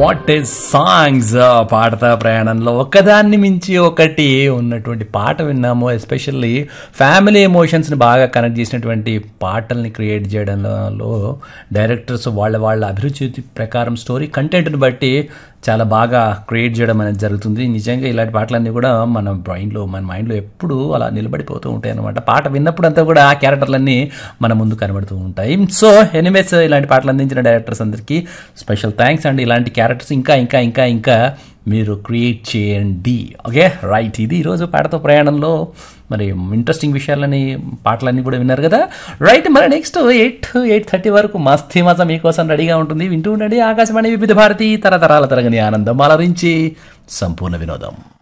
what is songs పాడతా ప్రయాణంలో ఒకదాన్ని మించి ఒకటి ఉన్నటువంటి పాట విన్నాము ఎస్పెషల్లీ ఫ్యామిలీ ఎమోషన్స్ని బాగా కనెక్ట్ చేసినటువంటి పాటల్ని క్రియేట్ చేయడంలో డైరెక్టర్స్ వాళ్ళ వాళ్ళ అభిరుచి ప్రకారం స్టోరీ కంటెంట్ని బట్టి చాలా బాగా క్రియేట్ చేయడం అనేది జరుగుతుంది నిజంగా ఇలాంటి పాటలన్నీ కూడా మన బ్రెయిన్లో మన మైండ్లో ఎప్పుడు అలా నిలబడిపోతూ ఉంటాయి అనమాట పాట విన్నప్పుడు అంతా కూడా ఆ క్యారెక్టర్లన్నీ మన ముందు కనబడుతూ ఉంటాయి సో ఎనివేస్ ఇలాంటి పాటలు అందించిన డైరెక్టర్స్ అందరికీ స్పెషల్ థ్యాంక్స్ అండ్ ఇలాంటి క్యారెక్టర్స్ ఇంకా ఇంకా ఇంకా ఇంకా మీరు క్రియేట్ చేయండి ఓకే రైట్ ఇది ఈరోజు పాటతో ప్రయాణంలో మరి ఇంట్రెస్టింగ్ విషయాలని పాటలన్నీ కూడా విన్నారు కదా రైట్ మరి నెక్స్ట్ ఎయిట్ ఎయిట్ థర్టీ వరకు మస్తీ మజా మీకోసం రెడీగా ఉంటుంది వింటూ ఉండండి ఆకాశవాణి వివిధ భారతి తరతరాల తరగని ఆనందం అలరించి సంపూర్ణ వినోదం